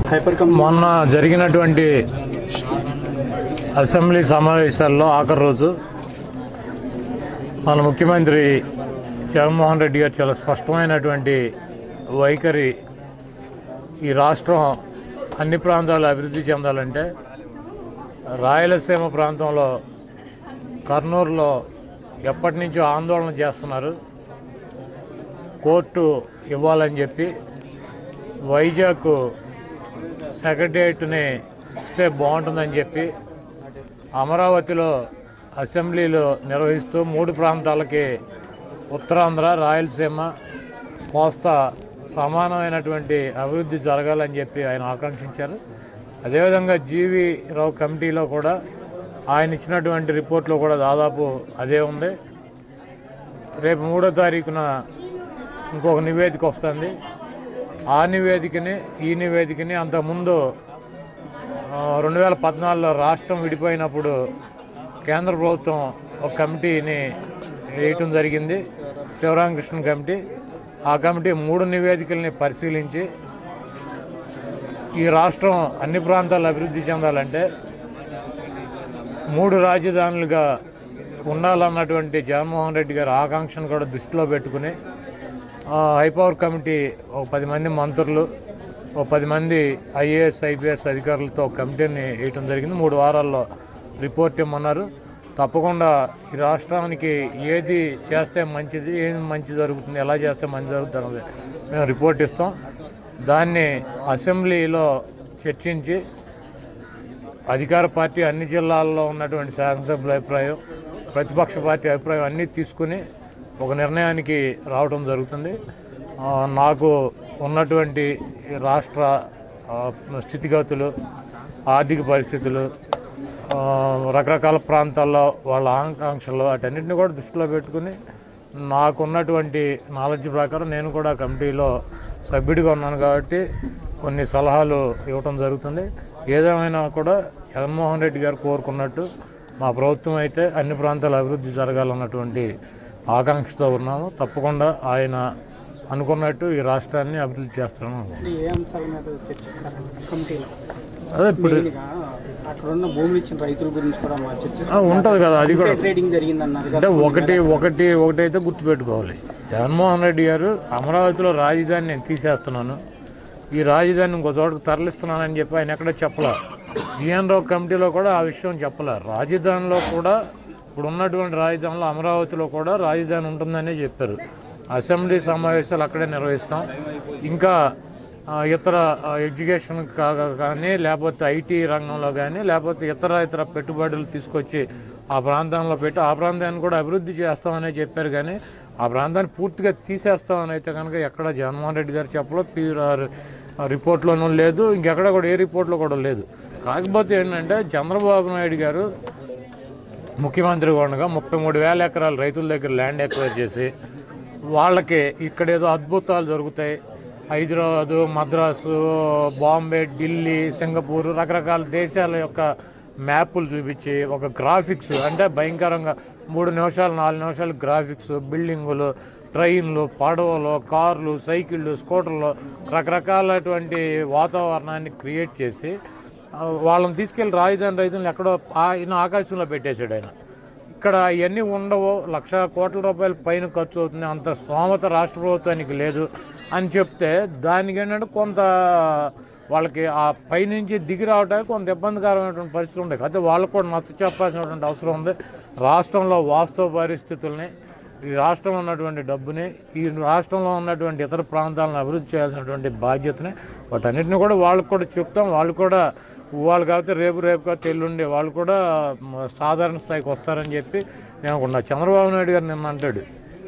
hyper కం మొన్న జరిగినటువంటి assembly సమావేశాల్లో ఆఖరి రోజు మన ముఖ్యమంత్రి జగన్మోహన్ రెడ్డి గారు చాలా స్పష్టమైనటువంటి వైఖరి ఈ రాష్ట్రం అన్ని ప్రాంతాలు అభివృద్ధి చెందాలంటే రాయలసీమ ప్రాంతంలో కర్నూలులో ఎప్పటి నుంచో ఆందోళన చేస్తున్నారు కోర్టు ఇవ్వాలని చెప్పి వైజాగ్ సెక్రటరియట్ని ఇస్తే బాగుంటుందని చెప్పి అమరావతిలో అసెంబ్లీలో నిర్వహిస్తూ మూడు ప్రాంతాలకి ఉత్తరాంధ్ర రాయలసీమ కోస్తా సమానమైనటువంటి అభివృద్ధి జరగాలని చెప్పి ఆయన ఆకాంక్షించారు అదేవిధంగా జీవి రావు కమిటీలో కూడా ఆయన ఇచ్చినటువంటి రిపోర్ట్లో కూడా దాదాపు అదే ఉంది రేపు మూడో తారీఖున ఇంకొక నివేదిక వస్తుంది ఆ నివేదికని ఈ నివేదికని అంతకుముందు ఆ, రెండు వేల పద్నాలుగులో రాష్ట్రం విడిపోయినప్పుడు కేంద్ర ప్రభుత్వం ఒక కమిటీని వేయటం జరిగింది శివరామకృష్ణ కమిటీ ఆ కమిటీ మూడు నివేదికల్ని పరిశీలించి ఈ రాష్ట్రం అన్ని ప్రాంతాలు అభివృద్ధి చెందాలంటే మూడు రాజధానులుగా ఉండాలన్నటువంటి జగన్మోహన్ రెడ్డి గారి ఆకాంక్షను కూడా దృష్టిలో పెట్టుకుని ఆ, హైపవర్ కమిటీ ఒక పది మంది మంత్రులు ఒక పది మంది ఐఏఎస్ ఐపీఎస్ అధికారులతో ఒక కమిటీని వేయటం జరిగింది మూడు వారాల్లో రిపోర్ట్ ఇమ్మన్నారు తప్పకుండా ఈ రాష్ట్రానికి ఏది చేస్తే మంచిది ఏం మంచి జరుగుతుంది ఎలా చేస్తే మంచి జరుగుతుంది అన్నది మేము రిపోర్ట్ ఇస్తాం దాన్ని అసెంబ్లీలో చర్చించి అధికార పార్టీ అన్ని జిల్లాల్లో ఉన్నటువంటి శాసనసభ్యుల అభిప్రాయం ప్రతిపక్ష పార్టీ అభిప్రాయం అన్నీ తీసుకుని ఒక నిర్ణయానికి రావడం జరుగుతుంది ఆ, నాకు ఉన్నటువంటి ఈ రాష్ట్ర ఆ, స్థితిగతులు ఆర్థిక పరిస్థితులు ఆ, రకరకాల ప్రాంతాల్లో వాళ్ళ ఆకాంక్షలు వాటన్నిటిని కూడా దృష్టిలో పెట్టుకుని నాకున్నటువంటి నాలెడ్జ్ ప్రకారం నేను కూడా కమిటీలో సభ్యుడిగా ఉన్నాను కాబట్టి కొన్ని సలహాలు ఇవ్వటం జరుగుతుంది ఏదేమైనా కూడా జగన్మోహన్ రెడ్డి గారు కోరుకున్నట్టు మా ప్రభుత్వం అయితే అన్ని ప్రాంతాల అభివృద్ధి జరగాలన్నటువంటి ఆకాంక్షతో ఉన్నాము తప్పకుండా ఆయన అనుకున్నట్టు ఈ రాష్ట్రాన్ని అభివృద్ధి చేస్తాను అంటే ఏ అంశాల మీద చర్చిస్తారు కమిటీలో అదే ఇప్పుడు మెయిన్గా అక్కడ ఉన్న భూములు ఇచ్చిన రైతుల గురించి కూడా మా ఆ, చర్చిస్తారు ఉంటుంది కదా అది కూడా ట్రేడింగ్ జరిగిందన్నారు అంటే కదా ఒకటి ఒకటి ఒకటి అయితే గుర్తుపెట్టుకోవాలి జగన్మోహన్ రెడ్డి గారు అమరావతిలో రాజధాని నేను తీసేస్తున్నాను ఈ రాజధాని ఇంకో చోటకు తరలిస్తున్నానని చెప్పి ఆయన ఎక్కడ చెప్పలే జిఎన్ రావు కమిటీలో కూడా ఆ విషయం చెప్పలే రాజధానిలో కూడా ఇప్పుడు ఉన్నటువంటి రాజధానిలో అమరావతిలో కూడా రాజధాని ఉంటుందనే చెప్పారు అసెంబ్లీ సమావేశాలు అక్కడే నిర్వహిస్తాం ఇంకా ఆ, ఇతర ఆ, ఎడ్యుకేషన్ కా- కానీ లేకపోతే ఐటీ రంగంలో కానీ లేకపోతే ఇతర ఇతర పెట్టుబడులు తీసుకొచ్చి ఆ ప్రాంతంలో పెట్టి ఆ ప్రాంతాన్ని కూడా అభివృద్ధి చేస్తామని చెప్పారు కానీ ఆ ప్రాంతాన్ని పూర్తిగా తీసేస్తామని అయితే కనుక ఎక్కడ జగన్మోహన్ రెడ్డి గారు చెప్పలో పీ రిపోర్ట్లోనూ లేదు ఇంకెక్కడ కూడా ఏ రిపోర్ట్లో కూడా లేదు కాకపోతే ఏంటంటే చంద్రబాబు నాయుడు గారు ముఖ్యమంత్రి ఉండగా ముప్పై మూడు వేల ఎకరాలు రైతుల దగ్గర ల్యాండ్ ఎక్వైర్ చేసి వాళ్ళకి ఇక్కడ ఏదో అద్భుతాలు జరుగుతాయి హైదరాబాదు మద్రాసు బాంబే ఢిల్లీ సింగపూర్ రకరకాల దేశాల యొక్క మ్యాపులు చూపించి ఒక గ్రాఫిక్స్ అంటే భయంకరంగా మూడు నిమిషాలు నాలుగు నిమిషాలు గ్రాఫిక్స్ బిల్డింగులు ట్రైన్లు పడవలు కార్లు సైకిళ్ళు స్కూటర్లు రకరకాలటువంటి వాతావరణాన్ని క్రియేట్ చేసి ఆ, వాళ్ళని తీసుకెళ్లి రాజధాని రైతులను ఎక్కడో ఆయన ఆకాశంలో పెట్టేశాడు ఆయన ఇక్కడ ఇవన్నీ ఉండవు లక్ష కోట్ల రూపాయల పైన ఖర్చు అవుతుంది అంత స్తోమత రాష్ట్ర ప్రభుత్వానికి లేదు అని చెప్తే దానికి ఏంటంటే కొంత వాళ్ళకి ఆ పైనుంచి దిగి రావడానికి కొంత ఇబ్బందికరమైనటువంటి పరిస్థితులు ఉంటాయి అయితే వాళ్ళకు కూడా నచ్చ చెప్పాల్సినటువంటి అవసరం ఉంది రాష్ట్రంలో వాస్తవ పరిస్థితుల్ని ఈ రాష్ట్రంలో ఉన్నటువంటి డబ్బుని ఈ రాష్ట్రంలో ఉన్నటువంటి ఇతర ప్రాంతాలను అభివృద్ధి చేయాల్సినటువంటి బాధ్యతని వాటన్నిటిని కూడా వాళ్ళకు కూడా చెప్తాం వాళ్ళు కూడా వాళ్ళు కాకపోతే రేపు రేపు కాకపోతే ఎల్లుండి వాళ్ళు కూడా మ, సాధారణ స్థాయికి వస్తారని చెప్పి నేను అనుకున్నా చంద్రబాబు నాయుడు గారు నిన్న అంటాడు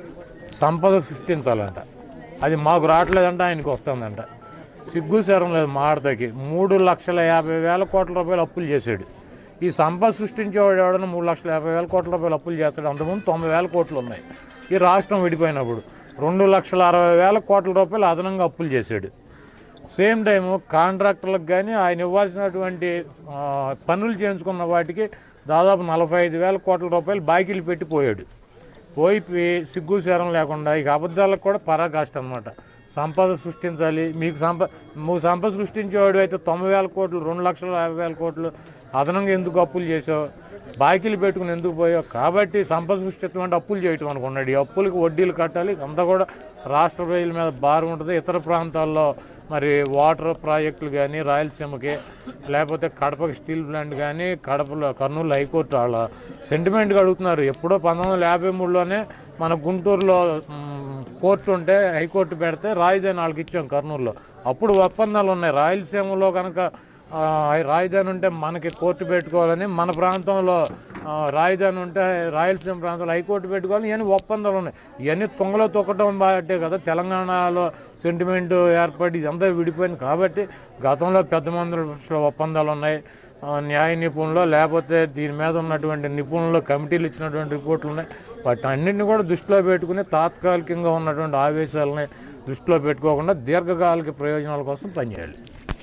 సంపద సృష్టించాలంట అది మాకు రావట్లేదంట ఆయనకి వస్తుందంట సిగ్గు శరం లేదు మాడతకి మూడు లక్షల యాభై వేల కోట్ల రూపాయలు అప్పులు చేశాడు ఈ సంపద సృష్టించేవాడు ఎవడన్నా మూడు లక్షల యాభై వేల కోట్ల రూపాయలు అప్పులు చేస్తాడు అంతకుముందు తొంభై వేల కోట్లు ఉన్నాయి ఈ రాష్ట్రం విడిపోయినప్పుడు రెండు లక్షల అరవై వేల కోట్ల రూపాయలు అదనంగా అప్పులు చేశాడు సేమ్ టైము కాంట్రాక్టర్లకు కానీ ఆయన ఇవ్వాల్సినటువంటి ఆ, పనులు చేయించుకున్న వాటికి దాదాపు నలభై ఐదు వేల కోట్ల రూపాయలు బాకీలు పెట్టి పోయాడు పోయి పి- సిగ్గు శరం లేకుండా ఇక అబద్ధాలకు కూడా పరాకాష్ట అనమాట సంపద సృష్టించాలి మీకు సంప నువ్వు సంపద సృష్టించేవాడు అయితే తొంభై వేల కోట్లు రెండు లక్షల యాభై వేల కోట్లు అదనంగా ఎందుకు అప్పులు చేసావు బాకీలు పెట్టుకుని ఎందుకు పోయావు కాబట్టి సంపద సృష్టించడం అంటే అప్పులు చేయటం అనుకున్నాడు ఈ అప్పులకి వడ్డీలు కట్టాలి అంతా కూడా రాష్ట్ర ప్రజల మీద భారం ఉంటుంది ఇతర ప్రాంతాల్లో మరి వాటర్ ప్రాజెక్టులు కానీ రాయలసీమకి లేకపోతే కడపకి స్టీల్ ప్లాంట్ కానీ కడపలో కర్నూలు హైకోర్టు వాళ్ళ సెంటిమెంట్గా అడుగుతున్నారు ఎప్పుడో పంతొమ్మిది వందల యాభై మూడులోనే మన గుంటూరులో మ్, కోర్టు ఉంటే హైకోర్టు పెడితే రాజధాని వాళ్ళకి ఇచ్చాం కర్నూలులో అప్పుడు ఒప్పందాలు ఉన్నాయి రాయలసీమలో కనుక ఆ, రాజధాని ఉంటే మనకి కోర్టు పెట్టుకోవాలని మన ప్రాంతంలో ఆ, రాజధాని ఉంటే రాయలసీమ ప్రాంతంలో హైకోర్టు పెట్టుకోవాలని ఇవన్నీ ఒప్పందాలు ఉన్నాయి ఇవన్నీ తొంగలో తొక్కటం బాటే కదా తెలంగాణలో సెంటిమెంట్ ఏర్పడి ఇదంతా విడిపోయింది కాబట్టి గతంలో పెద్ద మందుల ఒప్పందాలు ఉన్నాయి ఆ, న్యాయ నిపుణులు లేకపోతే దీని మీద ఉన్నటువంటి నిపుణులు కమిటీలు ఇచ్చినటువంటి రిపోర్ట్లు ఉన్నాయి వాటి అన్నింటిని కూడా దృష్టిలో పెట్టుకుని తాత్కాలికంగా ఉన్నటువంటి ఆవేశాలని దృష్టిలో పెట్టుకోకుండా దీర్ఘకాలిక ప్రయోజనాల కోసం పనిచేయాలి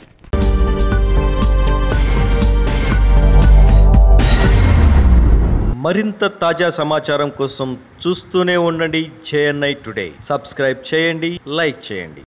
మరింత తాజా సమాచారం కోసం చూస్తూనే ఉండండి జేఎన్ఐ టుడే సబ్స్క్రైబ్ చేయండి లైక్ చేయండి